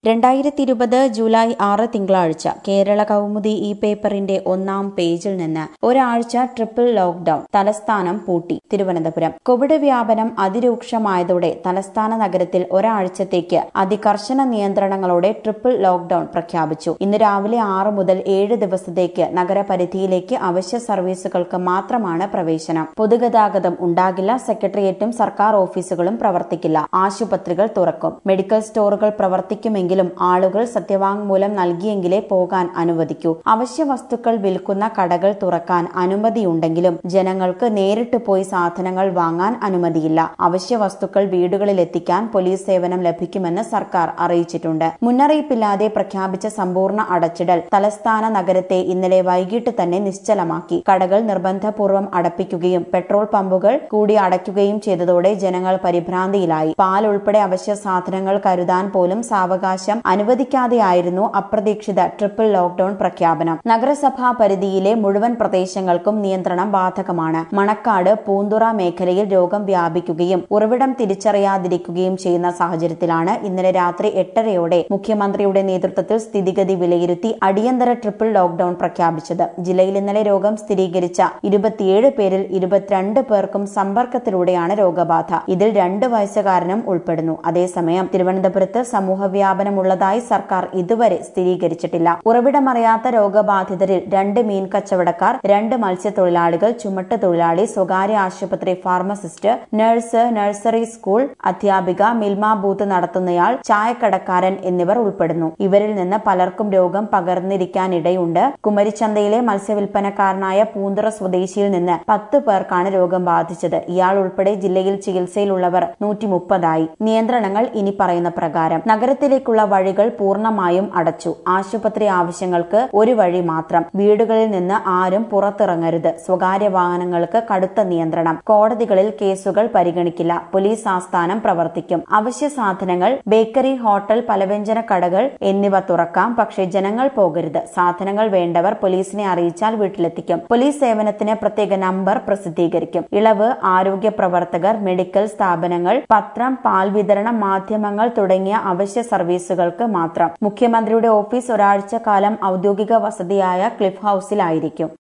രണ്ടായിരത്തി ഇരുപത് ജൂലൈ ആറ് തിങ്കളാഴ്ച കേരള കൗമുദി ഈ പേപ്പറിന്റെ ഒന്നാം പേജിൽ നിന്ന് ഒരാഴ്ച ട്രിപ്പിൾ ലോക്ഡൌൺ തലസ്ഥാനം പൂട്ടി തിരുവനന്തപുരം കോവിഡ് വ്യാപനം അതിരൂക്ഷമായതോടെ തലസ്ഥാന നഗരത്തിൽ ഒരാഴ്ചത്തേക്ക് അതികർശന നിയന്ത്രണങ്ങളോടെ ട്രിപ്പിൾ ലോക്ഡൌൺ പ്രഖ്യാപിച്ചു ഇന്ന് രാവിലെ ആറ് മുതൽ ഏഴ് ദിവസത്തേക്ക് നഗരപരിധിയിലേക്ക് അവശ്യ സർവീസുകൾക്ക് മാത്രമാണ് പ്രവേശനം പൊതുഗതാഗതം ഉണ്ടാകില്ല സെക്രട്ടേറിയറ്റും സർക്കാർ ഓഫീസുകളും പ്രവർത്തിക്കില്ല ആശുപത്രികൾ തുറക്കും മെഡിക്കൽ സ്റ്റോറുകൾ പ്രവർത്തിക്കുമെങ്കിലും ആളുകൾ സത്യവാങ്മൂലം നൽകിയെങ്കിലേ പോകാൻ അനുവദിക്കൂ അവശ്യ വസ്തുക്കൾ വിൽക്കുന്ന കടകൾ തുറക്കാൻ അനുമതിയുണ്ടെങ്കിലും ജനങ്ങൾക്ക് നേരിട്ട് പോയി സാധനങ്ങൾ വാങ്ങാൻ അനുമതിയില്ല അവശ്യ വസ്തുക്കൾ വീടുകളിൽ എത്തിക്കാൻ പോലീസ് സേവനം ലഭിക്കുമെന്ന് സർക്കാർ അറിയിച്ചിട്ടുണ്ട് മുന്നറിയിപ്പില്ലാതെ പ്രഖ്യാപിച്ച സമ്പൂർണ്ണ അടച്ചിടൽ തലസ്ഥാന നഗരത്തെ ഇന്നലെ വൈകിട്ട് തന്നെ നിശ്ചലമാക്കി കടകൾ നിർബന്ധപൂർവ്വം അടപ്പിക്കുകയും പെട്രോൾ പമ്പുകൾ കൂടി അടയ്ക്കുകയും ചെയ്തതോടെ ജനങ്ങൾ പരിഭ്രാന്തിയിലായി പാൽ ഉൾപ്പെടെ അവശ്യ സാധനങ്ങൾ കരുതാൻ പോലും സാവകാശം അനുവദിക്കാതെയായിരുന്നു അപ്രതീക്ഷിത ട്രിപ്പിൾ ലോക്ഡൌൺ പ്രഖ്യാപനം നഗരസഭാ പരിധിയിലെ മുഴുവൻ പ്രദേശങ്ങൾക്കും നിയന്ത്രണം ബാധകമാണ് മണക്കാട് പൂന്തുറ മേഖലയിൽ രോഗം വ്യാപിക്കുകയും ഉറവിടം തിരിച്ചറിയാതിരിക്കുകയും ചെയ്യുന്ന സാഹചര്യത്തിലാണ് ഇന്നലെ രാത്രി എട്ടരയോടെ മുഖ്യമന്ത്രിയുടെ നേതൃത്വത്തിൽ സ്ഥിതിഗതി വിലയിരുത്തി അടിയന്തര ട്രിപ്പിൾ ലോക്ഡൌൺ പ്രഖ്യാപിച്ചത് ജില്ലയിൽ ഇന്നലെ രോഗം സ്ഥിരീകരിച്ച ഇരുപത്തിയേഴ് പേരിൽ ഇരുപത്തിരണ്ട് പേർക്കും സമ്പർക്കത്തിലൂടെയാണ് രോഗബാധ ഇതിൽ രണ്ട് വയസ്സുകാരനും ഉൾപ്പെടുന്നു അതേസമയം തിരുവനന്തപുരത്ത് സമൂഹവ്യാപനമുള്ളതായി സർക്കാർ ഇതുവരെ സ്ഥിരീകരിച്ചിട്ടില്ല ഉറവിടമറിയാത്ത രോഗബാധിതരിൽ രണ്ട് മീൻ കച്ചവടക്കാർ രണ്ട് മത്സ്യത്തൊഴിലാളികൾ ചുമട്ട് തൊഴിലാളി സ്വകാര്യ ആശുപത്രി ഫാർമസിസ്റ്റ് നഴ്സ് നഴ്സറി സ്കൂൾ അധ്യാപിക മിൽമ ബൂത്ത് നടത്തുന്നയാൾ ചായക്കടക്കാരൻ എന്നിവർ ഉൾപ്പെടുന്നു ഇവരിൽ നിന്ന് പലർക്കും രോഗം പകർന്നിരിക്കാനിടയുണ്ട് കുമരിച്ചന്തയിലെ മത്സ്യവിൽപ്പനക്കാരനായ പൂന്തുറ സ്വദേശിയിൽ നിന്ന് പത്ത് പേർക്കാണ് രോഗം ബാധിച്ചത് ഇയാൾ ഉൾപ്പെടെ ജില്ലയിൽ ചികിത്സയിലുള്ളവർ നൂറ്റി മുപ്പതായി നിയന്ത്രണങ്ങൾ ഇനി പറയുന്ന പ്രകാരം നഗരത്തിലേക്കുള്ള വഴികൾ പൂർണ്ണമായും അടച്ചു ആശുപത്രി ആവശ്യങ്ങൾക്ക് ഒരു വഴി മാത്രം വീടുകളിൽ നിന്ന് ആരും പുറത്തിറങ്ങരുത് സ്വകാര്യ വാഹനങ്ങൾക്ക് കടുത്ത നിയന്ത്രണം കോടതികളിൽ കേസുകൾ പരിഗണിക്കില്ല പോലീസ് ആസ്ഥാനം പ്രവർത്തിക്കും അവശ്യ സാധനങ്ങൾ ബേക്കറി ഹോട്ടൽ പലവ്യഞ്ജന കടകൾ എന്നിവ തുറക്കാം പക്ഷേ ജനങ്ങൾ പോകരുത് സാധനങ്ങൾ വേണ്ടവർ പോലീസിനെ അറിയിച്ചാൽ വീട്ടിലെത്തിക്കും പോലീസ് സേവനത്തിന് പ്രത്യേക നമ്പർ പ്രസിദ്ധീകരിക്കും ഇളവ് ആരോഗ്യ പ്രവർത്തകർ മെഡിക്കൽ സ്ഥാപനങ്ങൾ പത്രം പാൽ വിതരണം മാധ്യമങ്ങൾ തുടങ്ങിയ അവശ്യ സർവീസുകൾക്ക് മാത്രം മുഖ്യമന്ത്രിയുടെ ഓഫീസ് ഒരാഴ്ച കാലം ഔദ്യോഗിക വസതിയായ ക്ലിഫ് ഹൌസിലായിരിക്കും